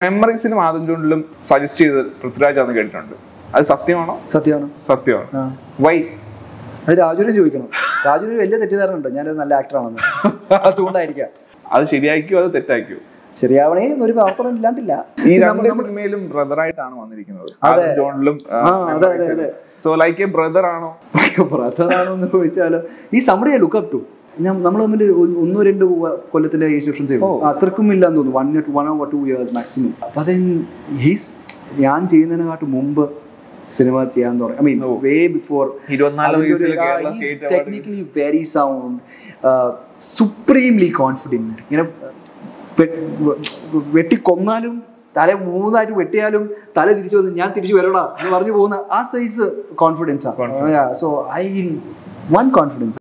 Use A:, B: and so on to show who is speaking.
A: മെമ്മറീസിലും ആദ്യം ജോണിലും സജസ്റ്റ് ചെയ്ത് പൃഥ്വിരാജ് ആണെന്ന് കേട്ടിട്ടുണ്ട് അത് സത്യമാണോ
B: സത്യമാണ്
A: സത്യമാണ്
B: ആ
A: വൈ
B: അത് രാജുവിനെ ചോദിക്കണം രാജുവിന് വലിയ തെറ്റിദ്ധാരണ ഉണ്ട് ഞാനൊരു നല്ല ആക്ടറാണെന്ന് അതുകൊണ്ടായിരിക്കാം
A: അത് ശരിയാക്കിയോ അത് തെറ്റാക്കിയോ
B: ശരിയാവണേ ഒരു പ്രവർത്തനം ഇല്ലാണ്ടില്ല
A: ഈ
B: നമ്മ-
A: രണ്ട്
B: നമ്മ-
A: സിനിമയിലും ബ്രദറായിട്ടാണ് വന്നിരിക്കുന്നത്
B: അതെ.
A: ആദ്യം ജോണിലും
B: ആ, അതെ, അതെ, അതെ.
A: സോ ലൈക്ക് എ ബ്രദർ ആണോ
B: ബ്രദറാണോ എന്ന് ചോദിച്ചാൽ ഈ സമറിയെ ലുക്കപ്പ് ടു ഞാൻ നമ്മൾ തമ്മിൽ ഒരു- ഒന്നോ രണ്ടോ വ- കൊല്ലത്തിന്റെ ഏജ് ഡിഫറൻസ്
A: ഓ.
B: അത്രക്കും ഇല്ലാന്ന് തോന്നുന്നു one one or two years maximum അപ്പൊ അതൻ ഹീസ് ഞാൻ ചെയ്യുന്നതിനെക്കാട്ടും മുമ്പ് സിനിമ ചെയ്യാൻ തുടങ്ങി I mean
A: oh.
B: Way before
A: ഇരുപത്തിനാല് വയസ്സിൽ Kerala state award
B: technically very sound supremely confident ഇങ്ങനെ വെ- വെ- വെട്ടിക്കൊന്നാലും തല മൂന്നായിട്ട് വെട്ടിയാലും തല തിരിച്ചു വന്ന് ഞാൻ തിരിച്ചു വരടാ എന്ന് പറഞ്ഞു പോകുന്ന ആ സൈസ് കോൺഫിഡൻസ് ആണ് സോ ഐ വൺ കോൺഫിഡൻസ്